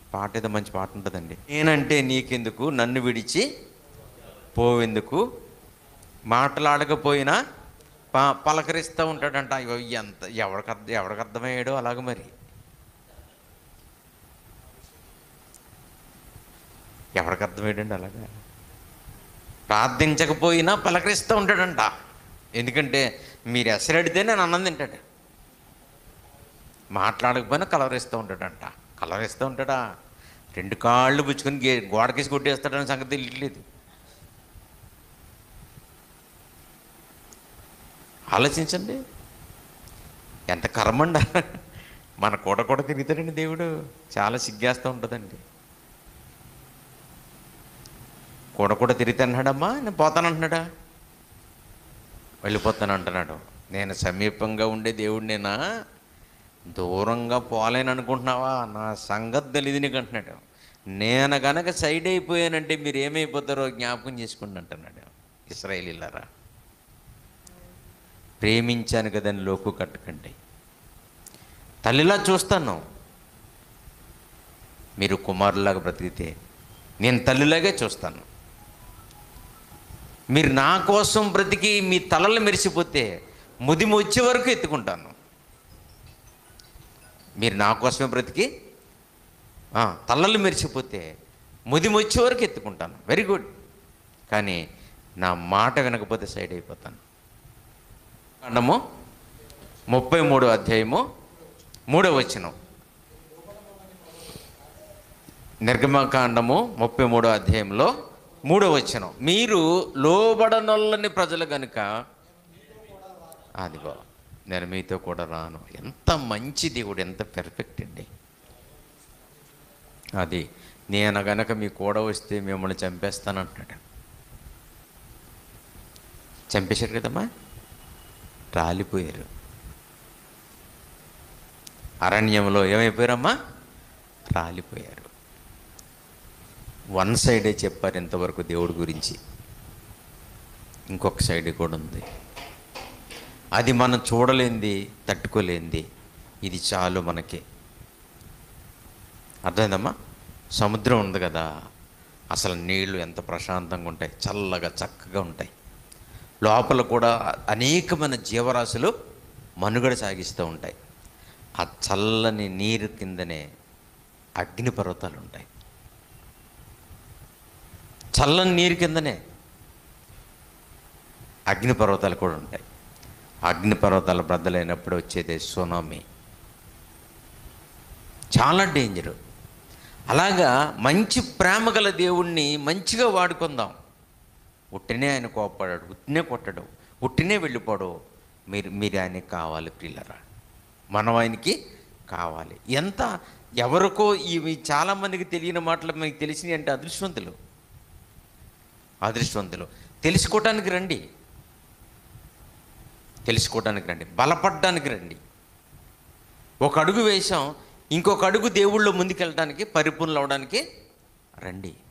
పాట ఏదో మంచి పాట ఉంటుందండి నేనంటే నీకెందుకు నన్ను విడిచి పోవెందుకు మాట్లాడకపోయినా ప పలకరిస్తూ ఉంటాడంట అయ్యో ఎంత ఎవరికి అర్థం ఎవరికి అర్థమయ్యాడో అలాగ మరి ఎవరికి అర్థమయ్యాడండి అలాగా ప్రార్థించకపోయినా పలకరిస్తూ ఉంటాడంట ఎందుకంటే మీరు ఎసరడితే నేను అన్నం తింటాడు మాట్లాడకపోయినా కలవరిస్తూ ఉంటాడంట కలవరిస్తూ ఉంటాడా రెండు కాళ్ళు పుచ్చుకొని గే గోడకేసి కొట్టేస్తాడని సంగతి తెలియట్లేదు ఆలోచించండి ఎంత కర్మండ మన కూడ కూడా తిరుగుతాడండి దేవుడు చాలా సిగ్గేస్తూ ఉంటుందండి కూడ కూడా తిరిగితే అంటున్నాడమ్మా నేను పోతానంటున్నాడా వెళ్ళిపోతాను అంటున్నాడు నేను సమీపంగా ఉండే దేవుడినేనా దూరంగా పోలేను అనుకుంటున్నావా నా సంగతి తెలియదు నీకు అంటున్నాడు నేను గనక సైడ్ అయిపోయానంటే మీరు ఏమైపోతారో జ్ఞాపకం చేసుకోండి అంటున్నాడు ఇస్రాయేలీలారా ప్రేమించాను కదని లోకు కట్టకండి తల్లిలా చూస్తాను మీరు కుమారులాగా బ్రతికితే నేను తల్లిలాగే చూస్తాను మీరు నా కోసం బ్రతికి మీ తలలు మెరిసిపోతే ముదిమి వచ్చే వరకు ఎత్తుకుంటాను మీరు నా కోసమే బ్రతికి ఆ, తలలు మెరిసిపోతే ముదిమి వచ్చే వరకు ఎత్తుకుంటాను వెరీ గుడ్ కానీ నా మాట వినకపోతే సైడ్ అయిపోతాను కాండము ముప్పై మూడో అధ్యాయము మూడో వచనం నిర్గమకాండము ముప్పై మూడో అధ్యాయంలో మూడో వచనం మీరు లోబడనొల్లని ప్రజలు గనుక అదిగో నేను మీతో కూడా రాను ఎంత మంచి దేవుడు ఎంత పెర్ఫెక్ట్ అండి అది నేను గనక మీ కూడా వస్తే మిమ్మల్ని చంపేస్తానంటున్నాడు చంపేశారు కదమ్మా రాలిపోయారు అరణ్యంలో ఏమైపోయారమ్మా రాలిపోయారు వన్ సైడే చెప్పారు ఇంతవరకు దేవుడి గురించి ఇంకొక సైడ్ కూడా ఉంది అది మనం చూడలేంది తట్టుకోలేంది ఇది చాలు మనకి అర్థమైందమ్మా సముద్రం ఉంది కదా అసలు నీళ్లు ఎంత ప్రశాంతంగా ఉంటాయి చల్లగా చక్కగా ఉంటాయి లోపల కూడా అనేకమైన జీవరాశులు మనుగడ సాగిస్తూ ఉంటాయి ఆ చల్లని నీరు కిందనే అగ్నిపర్వతాలు ఉంటాయి చల్లని నీరు కిందనే అగ్నిపర్వతాలు కూడా ఉంటాయి అగ్నిపర్వతాలు బ్రద్దలైనప్పుడు వచ్చేది సునామీ చాలా డేంజరు అలాగా మంచి ప్రేమ గల దేవుణ్ణి మంచిగా వాడుకుందాం ఉట్టినే ఆయన కోపడాడు ఉట్టినే కొట్టడు ఉట్టినే వెళ్ళిపోడు మీరు మీరు ఆయనకి కావాలి ప్రియులరా మనం ఆయనకి కావాలి ఎంత ఎవరికో ఇవి చాలామందికి తెలియని మాటలు మీకు తెలిసినవి అంటే అదృష్టవంతులు అదృష్టవంతులు తెలుసుకోవటానికి రండి తెలుసుకోవటానికి రండి బలపడడానికి రండి ఒక అడుగు వేసాం ఇంకొక అడుగు దేవుళ్ళు ముందుకెళ్ళడానికి పరిపూర్ణలు అవడానికి రండి